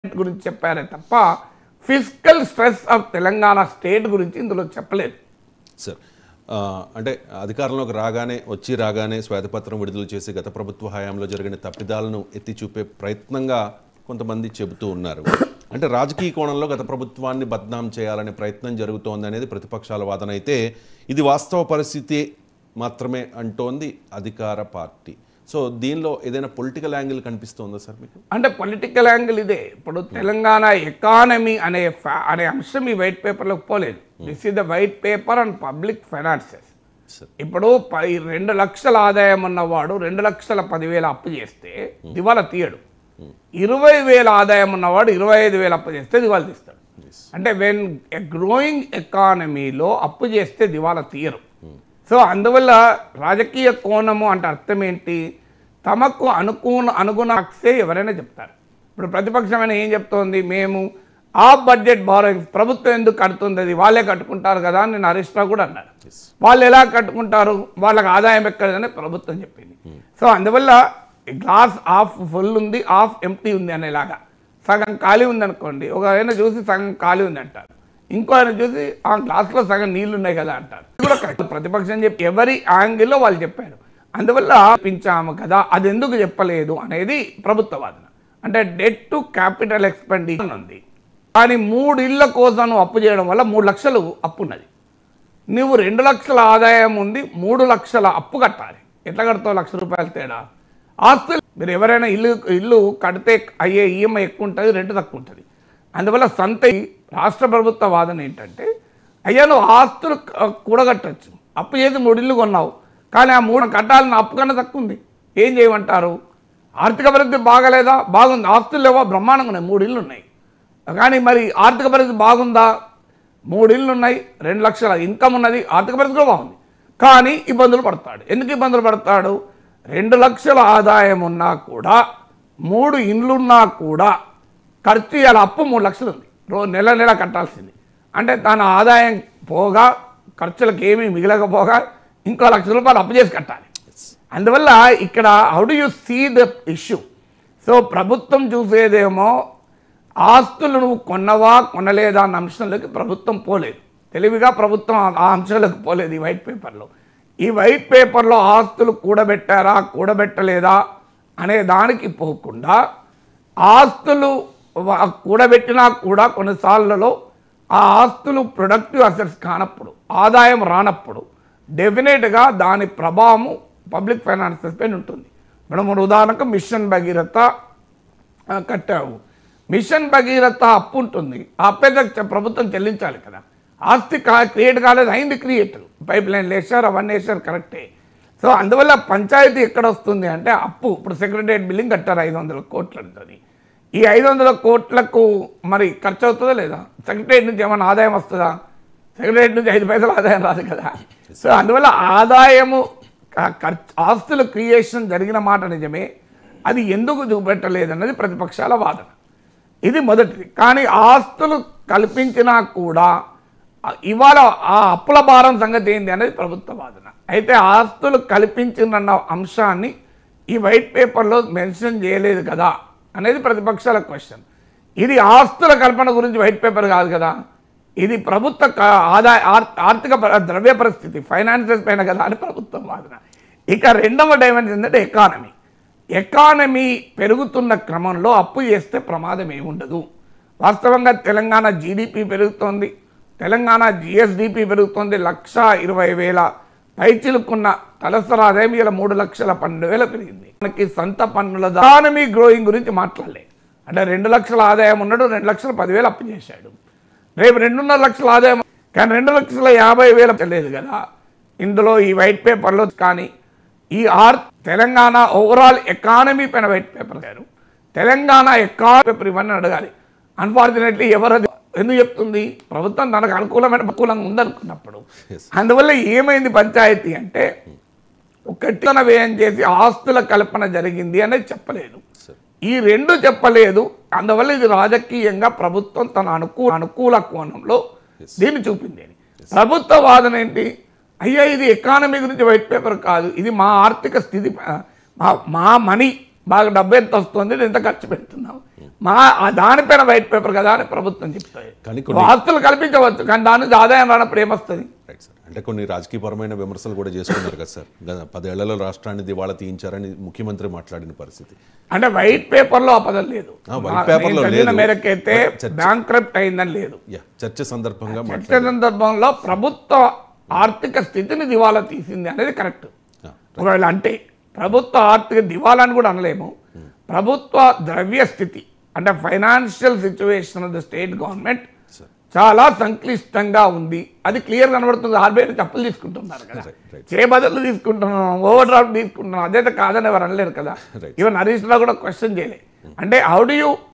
గురించి చెప్పారే తప్ప physical stress of Telangana state గురించి ఇందులో చెప్పలేదు సార్ ఆ, అంటే అధికారంలోకి రాగానే వచ్చి రాగానే శ్వేతపత్రం విడుదల చేసి గత ప్రభుత్వ హయాంలో జరిగిన తప్పిదాలను ఎత్తి చూపే ప్రయత్నంగా కొంతమంది చెబుతూ ఉన్నారు అంటే రాజకీయ కోణంలో గత ప్రభుత్వాన్ని బద్నాం చేయాలనే ప్రయత్నం జరుగుతోంది అనేది ప్రతిపక్షాల వాదన అయితే ఇది వాస్తవ పరిస్థితి మాత్రమే అంటోంది అధికార పార్టీ సో దీనిలో ఏదైనా పొలిటికల్ యాంగిల్ కనిపిస్తోందా సార్ మీకు అంటే పొలిటికల్ యాంగిల్ ఇదే ఇప్పుడు తెలంగాణ ఎకానమీ అనే fa- అనే అంశం ఈ వైట్ పేపర్లోకి పోలేదు this is the white paper and public finances sir ఇప్పుడు ప- ఈ రెండు లక్షల ఆదాయం ఉన్నవాడు రెండు లక్షల పదివేల అప్పు చేస్తే దివాలా తీయడు ఇరవై వేల ఆదాయం ఉన్నవాడు ఇరవై ఐదు వేల అప్పు చేస్తే దివాలా తీస్తాడు అంటే వెన్ గ్రోయింగ్ ఎకానమీలో అప్పు చేస్తే దివాలా తీయరు సో అందువల్ల రాజకీయ కోణము అంటే అర్థం ఏంటి తమకు అనుకూల అనుగుణాక్సే ఎవరైనా చెప్తారు ఇప్పుడు ప్రతిపక్షమైన ఏం చెప్తోంది మేము ఆ బడ్జెట్ బారోయింగ్స్ ప్రభుత్వం ఎందుకు కడుతుంది అది వాళ్ళే కట్టుకుంటారు కదా అని నేను హరీష్ రావు కూడా అన్నారు వాళ్ళు ఎలా కట్టుకుంటారు వాళ్ళకి ఆదాయం ఎక్కడదని ప్రభుత్వం చెప్పింది సో అందువల్ల గ్లాస్ హాఫ్ ఫుల్ ఉంది హాఫ్ ఎంటీ ఉంది అనేలాగా సగం ఖాళీ ఉంది అనుకోండి ఒక ఆయన చూసి సగం ఖాళీ ఉంది అంటారు ఇంకో ఆయన చూసి ఆ గ్లాస్లో సగం నీళ్లు ఉన్నాయి కదా అంటారు ఇది కూడా కరెక్ట్ ప్రతిపక్షం చెప్పి ఎవరి యాంగిల్లో వాళ్ళు చెప్పారు అందువల్ల పెంచాము కదా అది ఎందుకు చెప్పలేదు అనేది ప్రభుత్వ వాదన అంటే డెట్ టు క్యాపిటల్ ఎక్స్పెండిచర్ ఉంది కానీ మూడు ఇళ్ల కోసం నువ్వు అప్పు చేయడం వల్ల మూడు లక్షలు అప్పు ఉన్నది నువ్వు రెండు లక్షల ఆదాయం ఉంది మూడు లక్షల అప్పు కట్టాలి ఎట్లా కడతావు లక్ష రూపాయలు తేడా ఆస్తులు మీరు ఎవరైనా ఇల్లు ఇల్లు కడితే అయ్యే ఈఎంఐ ఎక్కువ ఉంటుంది రెంట్ తక్కువ ఉంటుంది అందువల్ల సంత రాష్ట్ర ప్రభుత్వ వాదన ఏంటంటే అయ్యా నువ్వు ఆస్తులు క- కూడగట్టచ్చు అప్పు చేసి మూడు ఇల్లు కొన్నావు కానీ ఆ మూడు కట్టాలని అప్పు కన్నా తక్కువ ఉంది ఏం చేయమంటారు ఆర్థిక పరిస్థితి బాగలేదా బాగుంది ఆస్తులు లేవో బ్రహ్మాండంగా ఉన్నాయి మూడు ఇల్లు ఉన్నాయి కానీ మరి ఆర్థిక పరిస్థితి బాగుందా మూడు ఇళ్ళు ఉన్నాయి రెండు లక్షల ఇన్కమ్ ఉన్నది ఆర్థిక పరిస్థితి కూడా బాగుంది కానీ ఇబ్బందులు పడతాడు ఎందుకు ఇబ్బందులు పడతాడు రెండు లక్షల ఆదాయం ఉన్నా కూడా మూడు ఇండ్లున్నా కూడా ఖర్చు ఇవాళ అప్పు మూడు లక్షలు ఉంది రో నెల నెల కట్టాల్సింది అంటే తన ఆదాయం పోగా ఖర్చులకు ఏమీ మిగలకపోగా ఇంకో లక్ష రూపాయలు అప్పు చేసి కట్టాలి అందువల్ల ఇక్కడ how do you see the issue so ప్రభుత్వం చూసేదేమో ఆస్తులు నువ్వు కొన్నవా కొనలేదా అన్న అంశంలోకి ప్రభుత్వం పోలేదు తెలివిగా ప్రభుత్వం ఆ- ఆ అంశాలకు పోలేదు ఈ వైట్ పేపర్లో ఈ వైట్ పేపర్లో ఆస్తులు కూడబెట్టారా కూడబెట్టలేదా అనే దానికి పోకుండా ఆస్తులు వ- కూడబెట్టినా కూడా కొన్నిసార్లలో ఆ ఆస్తులు ప్రొడక్టివ్ అసెట్స్ కానప్పుడు ఆదాయం రానప్పుడు డెఫినెట్గా దాని ప్రభావము పబ్లిక్ ఫైనాన్సెస్ పైన ఉంటుంది మనం మన ఉదాహరణకు మిషన్ భగీరథ ఆ, కట్టావు మిషన్ భగీరథ అప్పు ఉంటుంది ఆ అప్పు అయితే చ- ప్రభుత్వం చెల్లించాలి కదా ఆస్తి కా క్రియేట్ కాలేదు అయింది క్రియేట్ పైప్ లైన్ వేసారు అవన్నీ వేసారు కరెక్టే సో అందువల్ల పంచాయతీ ఎక్కడ వస్తుంది అంటే అప్పు ఇప్పుడు సెక్రటరియట్ బిల్డింగ్ కట్టారు ఐదు వందల కోట్లు ఉంటుంది ఈ ఐదు వందల కోట్లకు మరి ఖర్చు అవుతుందా లేదా సెక్రటరియట్ నుంచి ఏమైనా ఆదాయం వస్తుందా సెక్రటరియట్ నుంచి ఐదు పైసలు ఆదాయం రాదు కదా సో అందువల్ల ఆదాయము క- ఖర్చు ఆస్తుల క్రియేషన్ జరిగిన మాట నిజమే అది ఎందుకు చూపెట్టలేదన్నది ప్రతిపక్షాల వాదన ఇది మొదటిది కానీ ఆస్తులు కల్పించినా కూడా ఆ- ఇవాళ ఆ అప్పుల భారం సంగతి ఏంది అనేది ప్రభుత్వ వాదన అయితే ఆస్తులు కల్పించిందన్న అంశాన్ని ఈ వైట్ పేపర్లో మెన్షన్ చేయలేదు కదా అనేది ప్రతిపక్షాల క్వశ్చన్ ఇది ఆస్తుల కల్పన గురించి వైట్ పేపర్ కాదు కదా ఇది ప్రభుత్వ క- ఆదాయ ఆర్- ఆర్థిక ప- ద్రవ్య పరిస్థితి ఫైనాన్సెస్ పైన కదా అని ప్రభుత్వం వాదన ఇక రెండవ డైమెన్షన్ ఏంటంటే ఎకానమీ ఎకానమీ పెరుగుతున్న క్రమంలో అప్పు చేస్తే ప్రమాదం ఏముండదు వాస్తవంగా తెలంగాణ జీడిపి పెరుగుతోంది తెలంగాణ జిఎస్డిపి పెరుగుతోంది లక్ష ఇరవై వేల పైచిలుకున్న తలసరి ఆదాయం ఇలా మూడు లక్షల పన్నెండు వేల పెరిగింది మనకి సొంత పన్నుల ఎకానమీ గ్రోయింగ్ గురించి మాట్లాడలే అంటే రెండు లక్షల ఆదాయం ఉన్నాడు రెండు లక్షల పదివేలు అప్పు చేశాడు రేపు రెండున్నర లక్షల ఆదాయం కానీ రెండు లక్షల యాభై వేల తెలియదు కదా ఇందులో ఈ వైట్ పేపర్లో కానీ ఈ ఆర్ తెలంగాణ ఓవరాల్ ఎకానమీ పైన వైట్ పేపర్ గారు తెలంగాణ ఎకానమీ పేపర్ ఇవన్నీ అడగాలి అన్ఫార్చునేట్లీ ఎవరు అది ఎందుకు చెప్తుంది ప్రభుత్వం తనకు అనుకూలమైన అనుకూలంగా ఉందనుకున్నప్పుడు అందువల్ల ఏమైంది పంచాయతీ అంటే ఒకటిన వ్యయం చేసి ఆస్తుల కల్పన జరిగింది అనేది చెప్పలేదు ఈ రెండు చెప్పలేదు అందువల్ల ఇది రాజకీయంగా ప్రభుత్వం తన అనుకూల అనుకూల కోణంలో దీన్ని చూపింది అని ప్రభుత్వ వాదన ఏంటి అయ్యా ఇది ఎకానమీ గురించి వైట్ పేపర్ కాదు ఇది మా ఆర్థిక స్థితి ప- మా మా మనీ బాగా డబ్బు ఎంత వస్తుంది నేను ఎంత ఖర్చు పెడుతున్నాం మా ఆ దానిపైన వైట్ పేపర్ కదా అని ప్రభుత్వం చెప్తాయి కానీ ఇప్పుడు ఆస్తులు కల్పించవచ్చు కానీ దాని నుంచి ఆదాయం రానప్పుడు ఏమొస్తుంది రైట్ సార్ అంటే కొన్ని రాజకీయపరమైన విమర్శలు కూడా చేసుకున్నారు కదా సార్ గత పదేళ్లలో రాష్ట్రాన్ని దివాళా తీయించారని ముఖ్యమంత్రి మాట్లాడిన పరిస్థితి అంటే వైట్ పేపర్లో ఆ పదం లేదు ఆ, వైట్ పేపర్లో నేను చదివిన లేదు. మేరకైతే బ్యాంక్ అయిందని లేదు యా చర్చ సందర్భంగా మాట్లాడారు చర్చ సందర్భంలో ప్రభుత్వ ఆర్థిక స్థితిని దివాలా తీసింది అనేది కరెక్ట్ ఆ, ఒకవేళ అంటే ప్రభుత్వ ఆర్థిక దివాలా అని కూడా అనలేము ప్రభుత్వ ద్రవ్య స్థితి అంటే financial situation of the state government sir చాలా సంక్లిష్టంగా ఉంది అది క్లియర్ కనబడుతుంది ఆర్బీఐ నుంచి అప్పులు తీసుకుంటున్నారు కదా Right, right. చే బదులు తీసుకుంటున్నాం ఓవర్ డ్రాఫ్ట్ తీసుకుంటున్నాం అదైతే కాదని ఎవరు అనలేరు కదా Right. ఈవెన్ హరీష్ రావు కూడా క్వశ్చన్ చేయలే అంటే హౌ డు యూ